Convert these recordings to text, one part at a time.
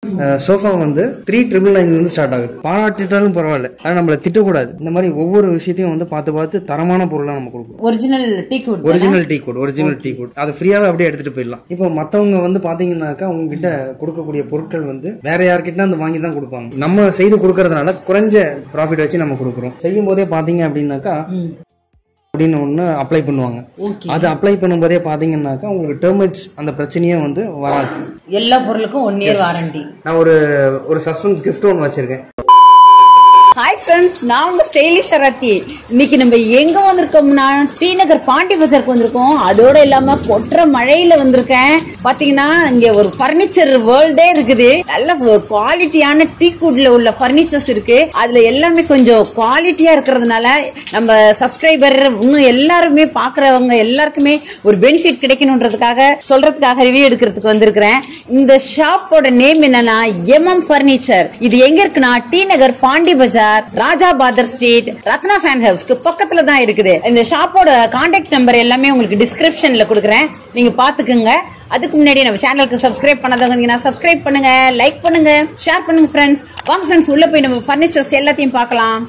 Sofa வந்து three triple நைன்ல இருந்து ஸ்டார்ட் ஆகுது பாராட்டிட்டாலும் பரவாயில்ல ஆனா நம்மள திட்டக்கூடாது இந்த மாதிரி ஒவ்வொரு விஷயத்தையும் வந்து பார்த்து பார்த்து தரமான பொருளா நம்ம கொடுக்கணும் original teak wood original teak wood original teak wood அதை ஃப்ரீயாவே அப்படியே எடுத்துட்டு போயிடலாம் இப்போ மத்தவங்க வந்து பாத்தீங்கன்னாக்கா உங்ககிட்ட கொடுக்கக்கூடிய பொருட்கள் வந்து வேற யார்கிட்ட வந்து வாங்கி தான் கொடுப்பாங்க நம்ம செய்து கொடுக்கறதுனால குறைஞ்ச ப்ராஃபிட் வச்சு நம்ம கொடுக்குறோம் செய்யும் போதே பாத்தீங்க அப்படின்னாக்கா அப்படின்னு ஒன்று அப்ளை பண்ணுவாங்க ஓகே அது அப்ளை பண்ணும்போதே பாத்தீங்கன்னாக்கா உங்களுக்கு டெர்மிட்ஸ் அந்த பிரச்சனையே வந்து வராது எல்லா பொருளுக்கும் ஒன் இயர் வாரண்டி நான் ஒரு ஒரு சஸ்பென்ஸ் கிஃப்ட் ஒன்று வச்சிருக்கேன் ஹாய் ஃப்ரெண்ட்ஸ் நான் உங்க ஸ்டைலிஷ் ரத்தி இன்னைக்கு நம்ம எங்க வந்திருக்கோம்னா டி நகர் பாண்டி பஜாருக்கு வந்திருக்கோம் அதோட இல்லாம கொட்டுற மழையில வந்திருக்கேன் பாத்தீங்கன்னா இங்க ஒரு ஃபர்னிச்சர் வேர்ல்டே இருக்குது நல்ல குவாலிட்டியான டீ குட்ல உள்ள ஃபர்னிச்சர்ஸ் இருக்கு அதுல எல்லாமே கொஞ்சம் குவாலிட்டியா இருக்கிறதுனால நம்ம சப்ஸ்கிரைபர் இன்னும் எல்லாருமே பாக்குறவங்க எல்லாருக்குமே ஒரு பெனிஃபிட் கிடைக்கணுன்றதுக்காக சொல்றதுக்காக ரிவ்யூ எடுக்கிறதுக்கு வந்திருக்கிறேன் இந்த ஷாப்போட நேம் என்னன்னா எம்எம் ஃபர்னிச்சர் இது எங்க இருக்குன்னா T Nagar Pondy Bazaar Raja Badar street Rathna fan ஹவுஸ்க்கு பக்கத்துல தான் இருக்குது இந்த ஷாப்போட கான்டாக்ட் நம்பர் எல்லாமே உங்களுக்கு டிஸ்கிரிப்ஷன்ல கொடுக்குறேன் நீங்க பாத்துக்கோங்க அதுக்கு முன்னாடி நம்ம சேனலுக்கு சப்ஸ்கிரைப் பண்ணாதவங்க சப்ஸ்கிரைப் பண்ணுங்க லைக் பண்ணுங்க ஷேர் பண்ணுங்க ஃப்ரெண்ட்ஸ் வாங்க ஃப்ரெண்ட்ஸ் உள்ள போய் நம்ம ஃபர்னிச்சர்ஸ் எல்லாத்தையும் பார்க்கலாம்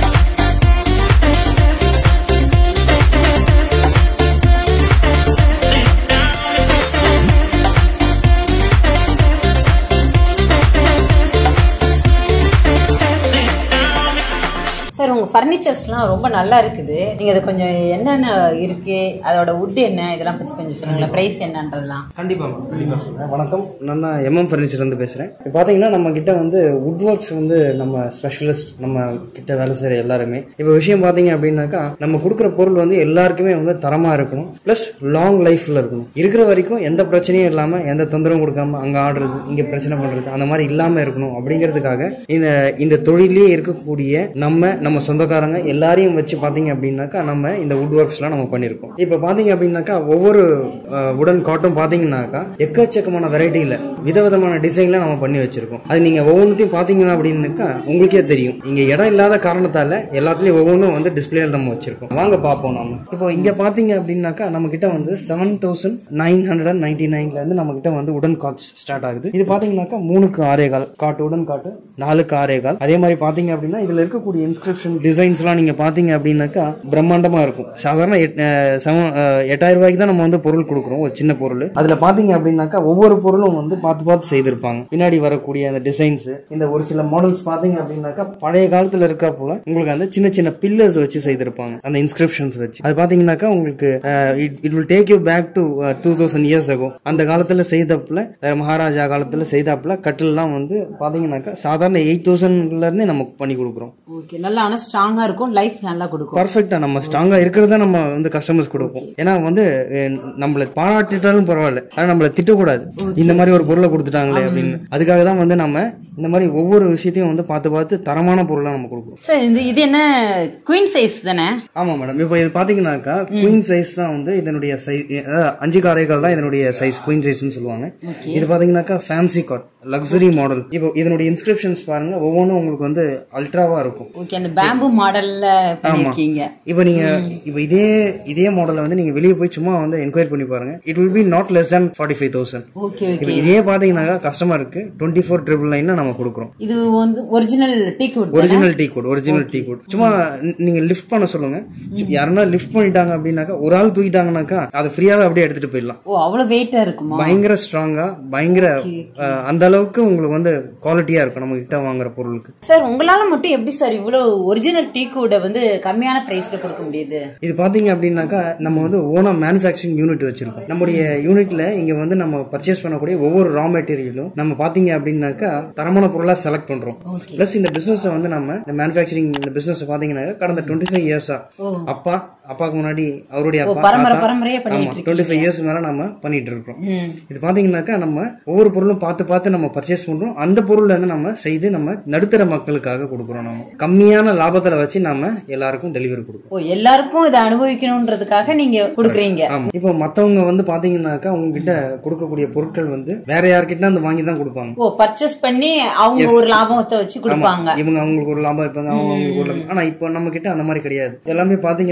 சார் உங்க ஃபர்னிச்சர்ஸ்லாம் ரொம்ப நல்லா இருக்குது நீங்க அது கொஞ்சம் என்னென்ன இருக்கு அதோட வுட் என்ன இதெல்லாம் பத்தி கொஞ்சம் சொல்லுங்களேன் பிரைஸ் என்னன்றதெல்லாம் கண்டிப்பா மேம் கண்டிப்பா சொல்றேன் வணக்கம் நான் தான் எம்எம் ஃபர்னிச்சர் இருந்து பேசுறேன் இப்போ பாத்தீங்கன்னா நம்ம கிட்ட வந்து வுட் ஒர்க்ஸ் வந்து நம்ம ஸ்பெஷலிஸ்ட் நம்ம கிட்ட வேலை செய்யற எல்லாருமே இப்போ விஷயம் பாத்தீங்க அப்படின்னாக்கா நம்ம கொடுக்குற பொருள் வந்து எல்லாருக்குமே வந்து தரமா இருக்கணும் ப்ளஸ் லாங் லைஃப்ல இருக்கணும் இருக்கிற வரைக்கும் எந்த பிரச்சனையும் இல்லாம எந்த தொந்தரவும் கொடுக்காம அங்க ஆடுறது இங்க பிரச்சனை பண்றது அந்த மாதிரி இல்லாம இருக்கணும் அப்படிங்கிறதுக்காக இந்த இந்த தொழிலே இருக்கக்கூடிய நம்ம நம்ம சொந்தக்காரங்க எல்லாரையும் வச்சு பாத்தீங்க அப்படின்னாக்கா நம்ம இந்த வுட் ஒர்க்ஸ்லாம் நம்ம பண்ணியிருக்கோம் இப்போ பாத்தீங்க அப்படின்னாக்கா ஒவ்வொரு உடன் காட்டும் பாத்தீங்கன்னாக்கா எக்கச்சக்கமான வெரைட்டியில விதவிதமான டிசைன்ல நம்ம பண்ணி வச்சிருக்கோம் அது நீங்க ஒவ்வொன்றுத்தையும் பாத்தீங்கன்னா அப்படின்னாக்கா உங்களுக்கே தெரியும் இங்க இடம் இல்லாத காரணத்தால எல்லாத்துலயும் ஒவ்வொன்றும் வந்து டிஸ்பிளேல நம்ம வச்சிருக்கோம் வாங்க பார்ப்போம் நாம இப்போ இங்க பாத்தீங்க அப்படின்னாக்கா நம்ம கிட்ட வந்து seven thousand nine hundred and ninety நைன்ல இருந்து நம்ம கிட்ட வந்து உடன் காட்ஸ் ஸ்டார்ட் ஆகுது இது பாத்தீங்கன்னாக்கா மூணுக்கு ஆறே கால் காட்டு உடன் காட்டு நாலுக்கு ஆறே கால் அதே மாதிரி பாத்தீங்க அப்படின்னா இதுல இருக்கக்கூடிய இன்ஸ்கிரிப்ஷன் டிசைன்ஸ்லாம் நீங்க பாத்தீங்க அப்படின்னாக்கா பிரம்மாண்டமா இருக்கும் சாதாரண எட்- அஹ் செவன் அஹ் எட்டாயிரம் ரூபாய்க்கு தான் நம்ம வந்து பொருள் கொடுக்குறோம் ஒரு சின்ன பொருள் அதுல பாத்தீங்க அப்படின்னாக்கா ஒவ்வொரு பொருளும் வந்து பார்த்து பார்த்து செய்திருப்பாங்க பின்னாடி வரக்கூடிய அந்த டிசைன்ஸ் இந்த ஒரு சில மாடல்ஸ் பாத்தீங்க அப்படின்னாக்கா பழைய காலத்துல இருக்கா போல உங்களுக்கு அந்த சின்ன சின்ன பில்லர்ஸ் வச்சு செய்திருப்பாங்க அந்த இன்ஸ்கிரிப்ஷன்ஸ் வச்சு அது பாத்தீங்கன்னாக்கா உங்களுக்கு it will take you back to two thousand years ஆகும் அந்த காலத்துல செய்தப்புல அஹ் மகாராஜா காலத்துல செய்தாப்புல கட்டில்லாம் வந்து பாத்தீங்கன்னாக்கா சாதாரண எயிட் தௌசண்ட்ல இருந்தே நமக்கு பண்ணி கொடுக்குறோம் ஓகே நல்லா ஆனா ஸ்ட்ராங்கா இருக்கும் லைஃப் நல்லா கொடுக்கும் பர்ஃபெக்டா நம்ம ஸ்ட்ராங்கா இருக்கிறத நம்ம வந்து கஸ்டமர்ஸ் கொடுப்போம் ஏன்னா வந்து அஹ், நம்மள பாராட்டிட்டாலும் பரவாயில்ல ஆனா நம்மள திட்டக்கூடாது இந்த மாதிரி ஒரு பொருளை கொடுத்துட்டாங்களே அப்படின்னு அதுக்காக தான் வந்து நம்ம இந்த மாதிரி ஒவ்வொரு விஷயத்தையும் வந்து பார்த்து பார்த்து தரமான பொருளா நம்ம கொடுக்குறோம் சார் இது இது என்ன குயின் சைஸ் தானே ஆமா மேடம் இப்போ இது பாத்தீங்கன்னாக்கா குயின் சைஸ் தான் வந்து இதனுடைய சைஸ் அஞ்சு காரைகள் தான் இதனுடைய சைஸ் குயின் சைஸ்னு சொல்லுவாங்க இது பாத்தீங்கன்னாக்கா ஃபேன்சி காட் லக்ஸரி மாடல் இப்போ இதனுடைய இன்ஸ்கிரிப்ஷன்ஸ் பாருங்க ஒவ்வொன்றும் உங்களுக்கு வந்து அல்ட்ராவா இருக்கும் ஓகே அந்த பேம்பு மாடல்ல பண்ணிருக்கீங்க இப்போ நீங்க இப்போ இதே இதே மாடலை வந்து நீங்க வெளியே போய் சும்மா வந்து என்கொயரி பண்ணி பாருங்க it will be not less than forty five thousand okay okay இப்போ இதே பாத்தீங்கன்னாக்கா கஸ்டமருக்கு டுவெண்ட்டி ஃபோர் ட்ரிபிள் நைன் நம்ம கொடுக்குறோம் இது வந்து original teak wood original teak wood original teak wood சும்மா ந- நீங்க லிஃப்ட் பண்ண சொல்லுங்க சு- யாருன்னா லிஃப்ட் பண்ணிட்டாங்க அப்படின்னாக்கா ஒரு ஆள் தூக்கிட்டாங்கன்னாக்கா அதை ஃப்ரீயாவே அப்படியே எடுத்துட்டு போயிடலாம் ஓ அவ்வளவு வெயிட்டா இருக்குமா பயங்கர ஸ்ட்ராங்கா பயங்கர அஹ், அந்த அளவுக்கு உங்களுக்கு வந்து குவாலிட்டியா இருக்கும் நம்ம கிட்ட வாங்குற பொருளுக்கு சார் உங்களால மட்டும் எப்படி சார் இவ்வளவு ஒரிஜினல் டீ கூட வந்து கம்மியான பிரைஸ்ல கொடுக்க முடியுது இது பாத்தீங்க அப்படின்னாக்கா நம்ம வந்து ஓனா மேனுஃபேக்சரிங் யூனிட் வச்சிருக்கோம் நம்முடைய யூனிட்ல இங்க வந்து நம்ம பர்ச்சேஸ் பண்ணக்கூடிய ஒவ்வொரு ரா மெட்டீரியலும் நம்ம பாத்தீங்க அப்படின்னாக்கா தரமான பொருளா செலக்ட் பண்றோம் பிளஸ் இந்த பிசினஸ் வந்து நம்ம இந்த மேனுஃபேக்சரிங் இந்த பிசினஸ் பாத்தீங்கன்னாக்கா கடந்த டுவெண்ட்டி ஃபைவ் இயர்ஸா அப்பா அப்பாக்கு முன்னாடி அவருடைய அப்பா பரம்பரை தாத்தா, பரம்பரையா ஆமா பண்ணிட்டு டுவெண்ட்டி ஃபைவ் இயர்ஸ் மேல நம்ம பண்ணிட்டு இருக்கோம் ம். இது பாத்தீங்கன்னாக்கா நம்ம ஒவ்வொரு பொருளும் பார்த்து பார்த்து நம்ம பர்ச்சேஸ் பண்றோம் அந்த பொருள்ல இருந்து நம்ம செய்து நம்ம நடுத்தர மக்களுக்காக கொடுக்குறோம் நம்ம கம்மியான லாபத்துல வச்சு நம்ம எல்லாருக்கும் டெலிவரி கொடுக்குறோம் ஓ எல்லாருக்கும் இதை அனுபவிக்கணும்ன்றதுக்காக நீங்க கொடுக்குறீங்க ஆமா இப்போ மத்தவங்க வந்து பாத்தீங்கன்னாக்கா உங்ககிட்ட கொடுக்கக்கூடிய பொருட்கள் வந்து வேற யார்கிட்ட வந்து வாங்கி தான் கொடுப்பாங்க ஓ பர்ச்சேஸ் பண்ணி அவங்க ஒரு லாபத்தை வச்சு கொடுப்பாங்க இவங்க அவங்களுக்கு ஒரு லாபம் இருப்பாங்க அவங்க அவங்களுக்கு ஒரு லாபம் ஆனா இப்போ நம்ம கிட்ட அந்த மாதிரி கிடையாது எல்லாமே பாத்தீங்க அப்படின்னாக்கா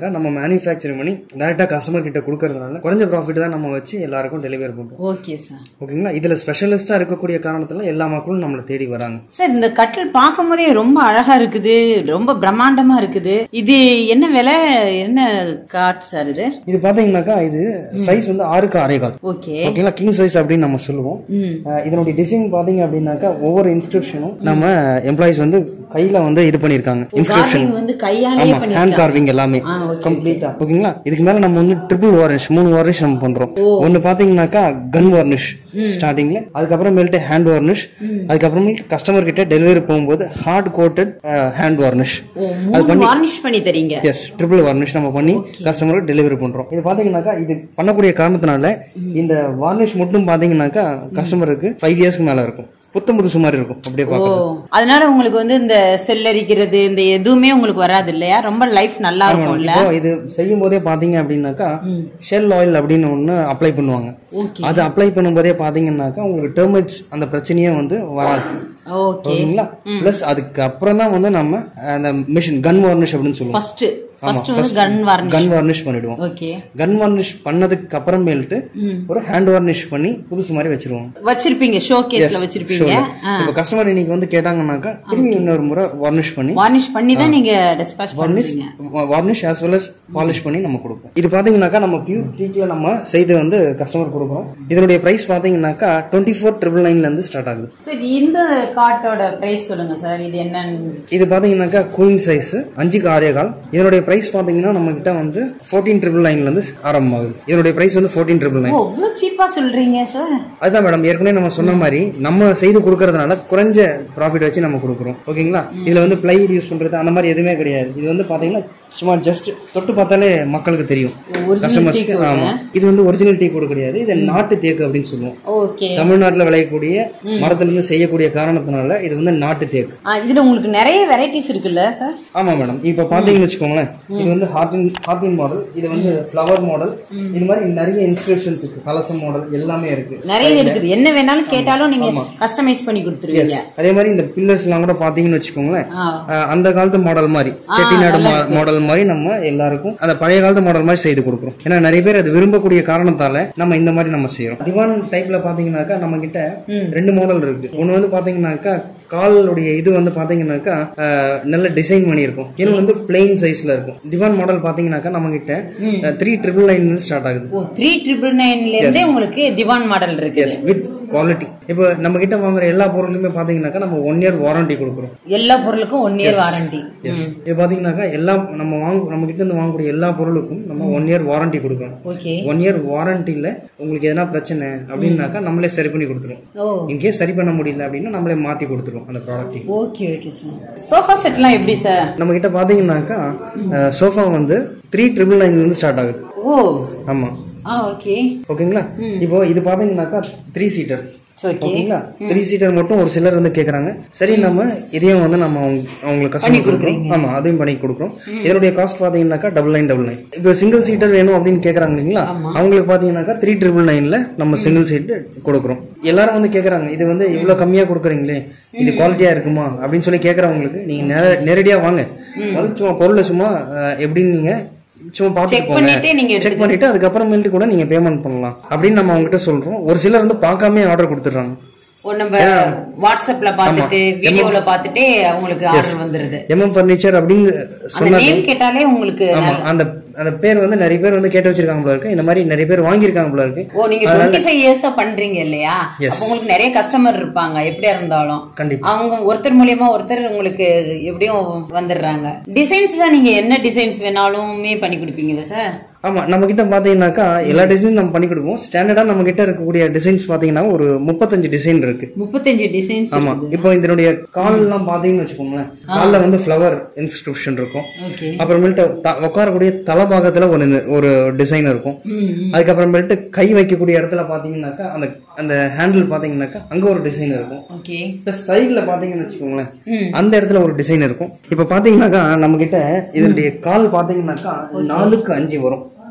பாத்தீங்கன்னாக்கா நம்ம மேனுஃபேக்சரிங் பண்ணி டேரக்டா கஸ்டமர் கிட்ட கொடுக்கறதுனால குறைஞ்ச ப்ராஃபிட் தான் நம்ம வச்சு எல்லாருக்கும் டெலிவரி பண்றோம் ஓகே சார் ஓகேங்களா இதுல ஸ்பெஷலிஸ்டா இருக்கக்கூடிய காரணத்துல எல்லா மக்களும் நம்மளை தேடி வராங்க சார் இந்த கட்டில் பார்க்கும் போதே ரொம்ப அழகா இருக்குது ரொம்ப பிரம்மாண்டமா இருக்குது இது என்ன விலை என்ன காட் சார் இது இது பாத்தீங்கன்னாக்கா இது சைஸ் வந்து ஆறுக்கு ஆறே கால் ஓகே ஓகேங்களா கிங் சைஸ் அப்படின்னு நம்ம சொல்லுவோம் ம் அஹ் இதனுடைய டிசைன் பாத்தீங்க அப்படின்னாக்கா ஒவ்வொரு இன்ஸ்கிரிப்ஷனும் நம்ம எம்ப்ளாயிஸ் வந்து கையில வந்து இது பண்ணிருக்காங்க இன்ஸ்கிரிப்ஷன் கார்விங் வந்து கையாலே ஆமா பண்ணி ஹேண்ட் கார்விங் எல்லாமே ஆ, okay, கம்ப்ளீட்டா ஓகேங்களா இதுக்கு மேல நம்ம வந்து ட்ரிபிள் வார்னிஷ் மூணு வார்னிஷ் நம்ம பண்றோம் ஒன்னு பாத்தீங்கன்னாக்கா கன் வார்னிஷ் ஸ்டார்டிங்ல அதுக்கப்புறமேல்ட்டு ஹேண்ட் வார்னிஷ் அதுக்கப்புறமேட்டு கஸ்டமர் கிட்ட டெலிவரி போகும்போது ஹார்ட் கோட்டட் ஹேண்ட் வார்னிஷ் ஓ மூணு வார்னிஷ் பண்ணி தரீங்க எஸ் ட்ரிபிள் வார்னிஷ் நம்ம பண்ணி கஸ்டமருக்கு டெலிவரி பண்றோம் இது பாத்தீங்கன்னாக்கா இது பண்ணக்கூடிய காரணத்தினால இந்த வார்னிஷ் மட்டும் பாத்தீங்கன்னாக்கா கஸ்டமருக்கு ஃபைவ் இயர்ஸ்க்கு மேல இருக்கும் புத்தம் புதுசு மாதிரி இருக்கும் அப்படியே ஓ பார்க்க அதனால உங்களுக்கு வந்து இந்த செல்லரிக்கிறது இந்த எதுவுமே உங்களுக்கு வராது இல்லையா ரொம்ப லைஃப் நல்லா இருக்கும்ல இப்போ இது செய்யும் போதே பாத்தீங்க அப்படின்னாக்கா ஷெல் ஆயில் அப்படின்னு ஒண்ணு அப்ளை பண்ணுவாங்க ஓகே அது அப்ளை பண்ணும்போதே பாத்தீங்கன்னாக்கா உங்களுக்கு டெர்மிட்ஸ் அந்த பிரச்சனையே வந்து வராது ஓகே ஓகேங்களா பிளஸ் அதுக்கு அப்புறம் தான் வந்து நம்ம அந்த மிஷின் கன் வார்னிஷ் அப்படின்னு சொல்லுவோம் ஃபர்ஸ்ட் ஃபர்ஸ்ட் வந்து கன் வார்னிஷ் கன் வார்னிஷ் பண்ணிடுவோம் ஓகே கன் வார்னிஷ் பண்ணதுக்கு அப்புறமேல்ட்டு ஒரு ஹேண்ட் வார்னிஷ் பண்ணி புதுசு மாதிரி வச்சிருவோம் வச்சிருப்பீங்க ஷோ கேஸ்ல வச்சிருப்பீங்க இப்போ கஸ்டமர் இன்னைக்கு வந்து கேட்டாங்கன்னாக்கா திரும்பி இன்னொரு முறை வார்னிஷ் பண்ணி வார்னிஷ் பண்ணி தான் நீங்க டிஸ்பேச் பண்ணுவீங்க varnish as well as polish பண்ணி நம்ம கொடுப்போம் இது பாத்தீங்கன்னாக்கா நம்ம பியூர் டீக்ல நம்ம செய்து வந்து கஸ்டமர் கொடுக்குறோம் இதனுடைய பிரைஸ் பாத்தீங்கன்னாக்கா டுவெண்ட்டி ஃபோர் ட்ரிபிள் நைன்ல இருந்து ஸ்டார்ட் ஆகுது சரி இந்த காட்டோட பிரைஸ் சொல்லுங்க சார் இது என்னன்னு இது பாத்தீங்கன்னாக்கா குயின் சைஸ் அஞ்சுக்கு ஆறே கால் இதனுடைய பிரைஸ் பாத்தீங்கன்னா நம்ம கிட்ட வந்து ஃபோர்டீன் ட்ரிபிள் நைன்ல இருந்து ஆரம்பமாகுது இதனுடைய பிரைஸ் வந்து ஃபோர்டீன் ட்ரிபிள் நைன் ஓ இவ்வளவு சீப்பா சொல்றீங்க சார் அதுதான் மேடம் ஏற்கனவே நம்ம சொன்ன மாதிரி நம்ம செய்து கொடுக்கறதுனால குறைஞ்ச ப்ராஃபிட் வச்சு நம்ம கொடுக்குறோம் ஓகேங்களா இதுல வந்து பிளைவுட் யூஸ் பண்றது அந்த மாதிரி எதுவுமே கிடையாது இது வந்து பாத்தீங்கன்னா சும்மா ஜஸ்ட் தொட்டு பார்த்தாலே மக்களுக்கு தெரியும் கஸ்டமர்ஸ்க்கு ஆமா இது வந்து ஒரிஜினல் டீ கூட கிடையாது இது நாட்டு தேக்கு அப்படின்னு சொல்லுவோம் ஓகே தமிழ்நாட்டுல விளையக்கூடிய மரத்துல இருந்து செய்யக்கூடிய காரணத்தினால இது வந்து நாட்டு தேக்கு இதுல உங்களுக்கு நிறைய வெரைட்டிஸ் இருக்குல்ல சார் ஆமா மேடம் இப்ப பாத்தீங்கன்னு வச்சுக்கோங்களேன் இது வந்து ஹார்டின் ஹார்டின் மாடல் இது வந்து ஃப்ளவர் மாடல் இது மாதிரி நிறைய இன்ஸ்கிரிப்ஷன்ஸ் இருக்கு கலசம் மாடல் எல்லாமே இருக்கு நிறைய இருக்குது என்ன வேணாலும் கேட்டாலும் நீங்க கஸ்டமைஸ் பண்ணி கொடுத்துருவீங்க அதே மாதிரி இந்த பில்லர்ஸ் எல்லாம் கூட பாத்தீங்கன்னு வச்சுக்கோங்களேன் ஆ. அஹ் அந்த காலத்து மாடல் மாதிரி செட்டிநாடு மாடல் மாதிரி நம்ம எல்லாருக்கும் அந்த பழைய காலத்து மாடல் மாதிரி செய்து கொடுக்குறோம் ஏன்னா நிறைய பேர் அது விரும்பக்கூடிய காரணத்தால நம்ம இந்த மாதிரி நம்ம செய்யறோம் திவான் டைப்ல பாத்தீங்கன்னாக்கா நம்ம கிட்ட ரெண்டு மாடல் இருக்கு ஒன்னு வந்து பாத்தீங்கன்னாக்கா காலுடைய இது வந்து பாத்தீங்கன்னாக்கா அஹ், நல்ல டிசைன் பண்ணியிருக்கும் இன்னும் வந்து பிளெயின் சைஸ்ல இருக்கும் திவான் மாடல் பாத்தீங்கன்னாக்கா நம்ம கிட்ட த்ரீ ட்ரிபிள் நைன் ஸ்டார்ட் ஆகுது ஓ த்ரீ ட்ரிபிள் நைன்ல இருந்தே உங்களுக்கு திவான் மாடல் இருக்கு வித் குவாலிட்டி இப்போ நம்ம கிட்ட வாங்குற எல்லா பொருளுமே பாத்தீங்கன்னாக்கா நம்ம ஒன் இயர் வாரண்டி கொடுக்குறோம் எல்லா பொருளுக்கும் ஒன் இயர் வாரண்டி இது பாத்தீங்கன்னாக்கா எல்லா நம்ம வாங்க நம்ம கிட்ட இருந்து வாங்கக்கூடிய எல்லா பொருளுக்கும் நம்ம ஒன் இயர் வாரண்டி கொடுக்கணும் ஓகே ஒன் இயர் வாரண்டில உங்களுக்கு எதனா பிரச்சனை அப்படின்னாக்கா நம்மளே சரி பண்ணி கொடுத்துருவோம் ஓ இன்கேஸ் சரி பண்ண முடியல அப்படின்னா நம்மளே மாத்தி கொடுத்துருவோம் அந்த product okay okay sir sofa செட்லாம் எப்படி சார் நம்ம கிட்ட பாத்தீங்கன்னாக்கா சோஃபா வந்து த்ரீ ட்ரிபிள் நைன்ல இருந்து ஸ்டார்ட் ஆகுது ஓ ஆமா ஆ ஓகே ஓகேங்களா இப்போ இது பாத்தீங்கன்னாக்கா த்ரீ சீட்டர் ஓகே ஓகேங்களா த்ரீ சீட்டர் மட்டும் ஒரு சிலர் வந்து கேக்குறாங்க சரி நம்ம இதையும் வந்து நம்ம அவங்க- அவங்களுக்கு கஸ்டமர் கொடுக்குறோம் ஆமா அதையும் பண்ணி கொடுக்குறோம் இதனுடைய காஸ்ட் பாத்தீங்கன்னாக்கா டபுள் நைன் டபுள் நைன் இப்போ சிங்கிள் சீட்டர் வேணும் அப்படின்னு கேக்குறாங்க இல்லைங்களா அவங்களுக்கு பாத்தீங்கன்னாக்கா த்ரீ ட்ரிபிள் நைன்ல நம்ம சிங்கிள் சீட் கொடுக்குறோம் எல்லாரும் வந்து கேக்குறாங்க இது வந்து இவ்வளவு கம்மியா கொடுக்குறீங்களே இது குவாலிட்டியா இருக்குமா அப்படின்னு சொல்லி கேக்குறவங்களுக்கு நீங்க நேர- நேரடியா வாங்க வந்து சும்மா பொருளை சும்மா அஹ், எப்படின்னு நீங்க சும்மா பார்த்துட்டு போங்க பண்ணிட்டே நீங்க செக் பண்ணிட்டு அதுக்கப்புறமேட்டு கூட நீங்க பேமெண்ட் பண்ணலாம் அப்படின்னு நம்ம அவங்ககிட்ட சொல்றோம் ஒரு சிலர் வந்து பார்க்காம ஆர்டர் கொடுத்துட்றாங்க ஓ நம்ம வாட்ஸ்அப்ல பார்த்துட்டு வீடியோல பார்த்துட்டே உங்களுக்கு ஆர்டர் வந்துருது எம்எம் ஃபர்னிச்சர் அப்படின்னு அந்த சொன்னா நேம் கேட்டாலே உங்களுக்கு ஆமா அந்த அந்த பேர் வந்து நிறைய பேர் வந்து கேட்டு வச்சிருக்காங்க போல இருக்கு இந்த மாதிரி நிறைய பேர் வாங்கியிருக்காங்க போல இருக்கு ஓ நீங்க டுவெண்ட்டி ஃபைவ் இயர்ஸா பண்றீங்க இல்லையா அப்ப உங்களுக்கு நிறைய கஸ்டமர் இருப்பாங்க எப்படியா இருந்தாலும் கண்டிப்பா அவங்க ஒருத்தர் மூலியமா ஒருத்தர் உங்களுக்கு எப்படியும் வந்துடுறாங்க டிசைன்ஸ்ல நீங்க என்ன டிசைன்ஸ் வேணாலுமே பண்ணி கொடுப்பீங்கல்ல சார் ஆமா நம்ம கிட்ட பாத்தீங்கன்னாக்கா எல்லா டிசைன் நம்ம பண்ணி கொடுப்போம் ஸ்டாண்டர்டா நம்ம கிட்ட இருக்கக்கூடிய டிசைன்ஸ் பாத்தீங்கன்னா ஒரு முப்பத்தஞ்சு டிசைன் இருக்கு முப்பத்தஞ்சு டிசைன்ஸ் ஆமா இப்போ இதனுடைய கால் எல்லாம் பாத்தீங்கன்னு வச்சுக்கோங்களேன் கால்ல வந்து ஃப்ளவர் இன்ஸ்கிரிப்ஷன் இருக்கும் ஓகே அப்புறமேட்டு த- உட்காரக்கூடிய தலபாகத்துல ஒரு இந்த- ஒரு டிசைன் இருக்கும் அதுக்கப்புறமேட்டு கை வைக்கக்கூடிய இடத்துல பாத்தீங்கன்னாக்கா அந்த அந்த ஹேண்டில் பாத்தீங்கன்னாக்கா அங்க ஒரு டிசைன் இருக்கும் ஓகே பிளஸ் சைடுல பாத்தீங்கன்னு வச்சுக்கோங்களேன் அந்த இடத்துல ஒரு டிசைன் இருக்கும் இப்ப பாத்தீங்கன்னாக்கா நம்ம கிட்ட இதனுடைய கால் பாத்தீங்கன்னாக்கா நாலுக்கு அஞ்சு வரும்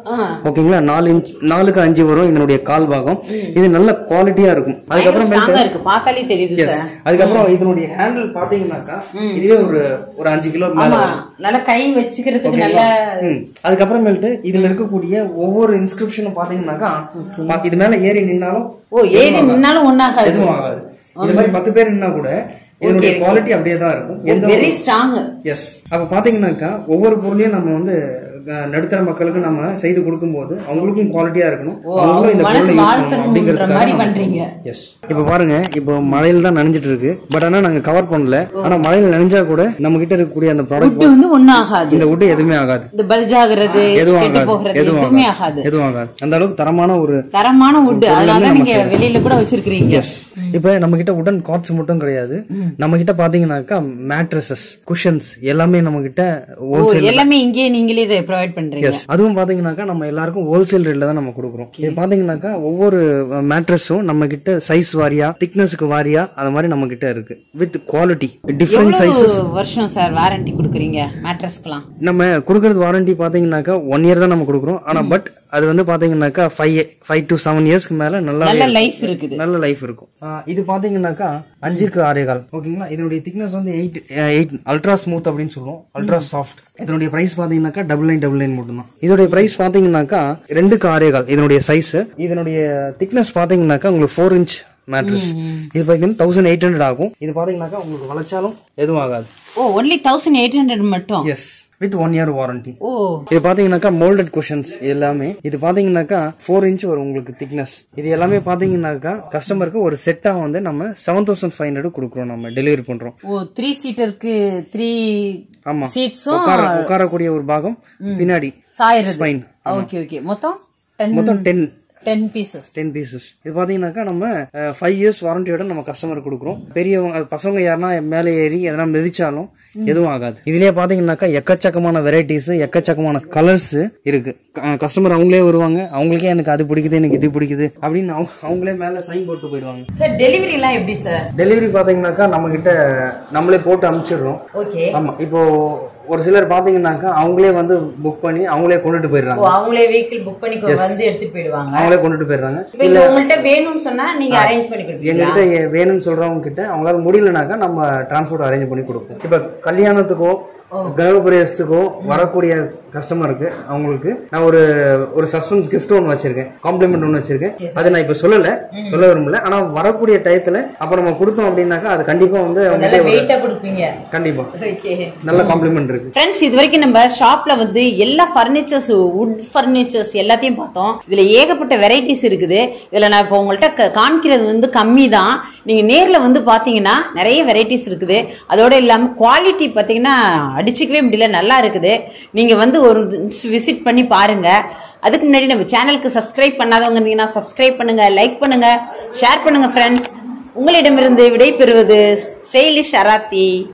ஓகேங்களா நாலு இன்ச் நாலுக்கு அஞ்சு வரும் இதனுடைய கால் பாகம் இது நல்ல குவாலிட்டியா இருக்கும் அதுக்கப்புறம் ஸ்ட்ராங்கா இருக்கு பார்த்தாலே தெரியுது எஸ் சார் அதுக்கப்புறம் இதனுடைய ஹேண்டில் பாத்தீங்கன்னாக்கா இதுவே ஒரு ஒரு அஞ்சு கிலோ மேல ஆமா வரும் நல்லா கை வச்சுக்கிறதுக்கு நல்ல ம். அதுக்கப்புறமேல்ட்டு இதுல இருக்கக்கூடிய ஒவ்வொரு இன்ஸ்கிரிப்ஷனும் பாத்தீங்கன்னாக்கா பா- இது மேல ஏறி நின்னாலும் ஓ ஏறி நின்னாலும் ஒன்னாகாது எதுவும் ஆகாது இந்த மாதிரி பத்து பேர் நின்னா கூட இதனுடைய குவாலிட்டி அப்படியே தான் இருக்கும் எந்த வெரி ஸ்ட்ராங் எஸ் அப்ப பாத்தீங்கன்னாக்கா ஒவ்வொரு பொருளையும் நம்ம வந்து அஹ், நடுத்தர மக்களுக்கு நம்ம செய்து கொடுக்கும்போது அவங்களுக்கும் குவாலிட்டியா இருக்கணும் அவங்களும் இந்த மனசு பொருளை யூஸ் வாழ்த்தணும்ன்ற பண்ணணும் அப்படிங்கிறதுக்காக மாதிரி நம்ம பண்றீங்க. எஸ் இப்போ பாருங்க இப்போ மழையில தான் நனைஞ்சிட்டு இருக்கு பட் ஆனா நாங்க கவர் பண்ணல ஆனா மழையில நனைஞ்சா கூட நம்ம கிட்ட இருக்கக்கூடிய அந்த ப்ராடக்ட் வுட் வந்து ஒன்னும் ஆகாது இந்த வுட் எதுவுமே ஆகாது இந்த பல்ஜ் ஆகுறது எதுவும் கெட்டு ஆகாது போகிறது எதுவும் எதுவுமே ஆகாது ஆகாது எதுவும் ஆகாது அந்த அளவுக்கு தரமான ஒரு தரமான வுட் பொருள் அதனால வந்து நம்ம நீங்க வெளியில கூட வச்சிருக்கீங்க எஸ் இப்போ நம்ம கிட்ட உடன் காட்ஸ் மட்டும் கிடையாது நம்ம கிட்ட பாத்தீங்கன்னாக்கா மேட்ரஸஸ் குஷன்ஸ் எல்லாமே நம்ம கிட்ட ஓ ஹோல்சேல் எல்லாமே இங்கேயே நீங்களே இதை ப்ரொவைட் பண்றீங்க எஸ் அதுவும் பாத்தீங்கன்னாக்கா நம்ம எல்லாருக்கும் ஹோல்சேல் ரேட்ல தான் நம்ம கொடுக்குறோம் இது பாத்தீங்கன்னாக்கா ஒவ்வொரு மேட்ரஸும் நம்ம கிட்ட சைஸ் வாரியா திக்னஸ்க்கு வாரியா அது மாதிரி நம்ம கிட்ட இருக்கு வித் குவாலிட்டி டிஃப்ரெண்ட் சைஸ் எவ்வளவு வருஷம் சார் வாரண்டி கொடுக்குறீங்க மேட்ரஸ்க்குலாம் நம்ம கொடுக்கறது வாரண்டி பாத்தீங்கன்னாக்கா ஒன் இயர் தான் நம்ம கொடுக்குறோம் ஆனா பட் அது வந்து பாத்தீங்கன்னாக்கா ஃபைவ் ஃபைவ் டு செவன் இயர்ஸ்க்கு மேல நல்லா நல்ல லைஃப் இருக்குது நல்ல லைஃப் இருக்கும் ஆ, இது பாத்தீங்கன்னாக்கா அஞ்சுக்கு ஆறே கால் ஓகேங்களா இதனுடைய திக்னஸ் வந்து எயிட் எயிட் அல்ட்ரா ஸ்மூத் அப்படின்னு சொல்லுவோம் அல்ட்ரா சாஃப்ட் இதனுடைய பிரைஸ் பாத்தீங்கன்னாக்கா டபுள் நைன் டபுள் நைன் மட்டும் தான் இதோடைய பிரைஸ் பாத்தீங்கன்னாக்கா ரெண்டுக்கு ஆறே கால் இதனுடைய சைஸ் இதனுடைய திக்னஸ் பாத்தீங்கன்னாக்கா உங்களுக்கு ஃபோர் இன்ச் மேட்ரஸ் இது பாத்தீங்கன்னா தௌசண்ட் எயிட் ஹண்ட்ரட் ஆகும் இது பாத்தீங்கன்னாக்கா உங்களுக்கு வளைச்சாலும் எதுவும் ஆகாது oh only thousand eight hundred மட்டும் yes with one year warranty oh இது பாத்தீங்கன்னாக்கா மோல்டட் குஷன்ஸ் எல்லாமே இது பாத்தீங்கன்னாக்கா ஃபோர் இன்ச் வரும் உங்களுக்கு திக்னஸ் இது எல்லாமே பாத்தீங்கன்னாக்கா கஸ்டமருக்கு ஒரு செட்டா வந்து நம்ம செவன் தௌசண்ட் ஃபைவ் ஹண்ட்ரட் கொடுக்குறோம் நம்ம டெலிவரி பண்றோம் ஓ த்ரீ சீட்டருக்கு த்ரீ ஆமா சீட்ஸும் உட்கார உட்காரக்கூடிய ஒரு பாகம் பின்னாடி சாயிறது ஸ்பைன் ஓகே ஓகே மொத்தம் டென் மொத்தம் ten ten pieces ten pieces இது பாத்தீங்கன்னாக்கா நம்ம ஃபைவ் இயர்ஸ் வாரண்டியோட நம்ம கஸ்டமர் கொடுக்குறோம் பெரியவங்க பசங்க யாருன்னா மேலே ஏறி எதனா மிதிச்சாலும் எதுவும் ஆகாது இதுலயே பாத்தீங்கன்னாக்கா எக்கச்சக்கமான வெரைட்டிஸ் எக்கச்சக்கமான கலர்ஸ் இருக்கு கஸ்டமர் அவங்களே வருவாங்க அவங்களுக்கே எனக்கு அது பிடிக்குது எனக்கு இது பிடிக்குது அப்படின்னு அவங்க அவங்களே மேல சைன் போட்டு போயிடுவாங்க சார் டெலிவரி எல்லாம் எப்படி சார் டெலிவரி பாத்தீங்கன்னாக்கா நம்ம கிட்ட நம்மளே போட்டு அனுப்பிச்சிடுறோம் ஓகே ஆமா இப்போ ஒரு சிலர் பாத்தீங்கன்னாக்கா அவங்களே வந்து புக் பண்ணி அவங்களே கொண்டுட்டு ஓ போயிடுறாங்க அவங்களே வெஹிக்கிள் புக் பண்ணி கொ- வந்து எடுத்துட்டு போயிடுவாங்க அவங்களே கொண்டுட்டு போயிடுறாங்க இப்போ இது உங்கள்ட்ட வேணும்னு சொன்னா நீங்க அரேஞ்ச் பண்ணி கொடுப்பீங்களா எங்ககிட்ட ஏ- வேணும்னு சொல்றவங்க கிட்ட அவங்களால முடியலனாக்கா நம்ம டிரான்ஸ்போர்ட் அரேஞ்ச் பண்ணி கொடுப்போம் இப்ப கல்யாணத்துக்கோ கர்ப்பபிரேசத்துக்கோ வரக்கூடிய கஸ்டமருக்கு அவங்களுக்கு நான் ஒரு ஒரு சஸ்பென்ஸ் gift ஒன்று வச்சிருக்கேன் காம்ப்ளிமெண்ட் ஒன்று வச்சிருக்கேன் அதை நான் இப்ப சொல்லல சொல்ல விரும்பல ஆனா வரக்கூடிய டயத்துல அப்ப நம்ம கொடுத்தோம் அப்படின்னாக்கா அது கண்டிப்பா வந்து நல்ல அவங்ககிட்ட ஒரு- வெயிட்டா கொடுப்பீங்க கண்டிப்பா ஓகே நல்ல காம்ப்ளிமெண்ட் இருக்கு ஃப்ரெண்ட்ஸ் இது வரைக்கும் நம்ம ஷாப்ல வந்து எல்லா ஃபர்னிச்சர்ஸ் வுட் ஃபர்னிச்சர்ஸ் எல்லாத்தையும் பார்த்தோம் இதுல ஏகப்பட்ட வெரைட்டிஸ் இருக்குது இதுல நான் இப்போ உங்கள்ட்ட க- காமிக்கிறது வந்து கம்மி தான் நீங்க நேர்ல வந்து பாத்தீங்கன்னா நிறைய வெரைட்டிஸ் இருக்குது அதோட இல்லாம குவாலிட்டி பாத்தீங்கன்னா அடிச்சுக்கவே முடியல நல்லா இருக்குது நீங்க வந்து ஒரு விசிட் பண்ணி பாருங்க அதுக்கு முன்னாடி நம்ம சேனலுக்கு சப்ஸ்கிரைப் பண்ணாதவங்க இருந்தீங்கன்னா சப்ஸ்கிரைப் பண்ணுங்க லைக் பண்ணுங்க ஷேர் பண்ணுங்க ஃப்ரெண்ட்ஸ் உங்களிடமிருந்து விடை பெறுவது ஸ்டைலிஷ் அராத்தி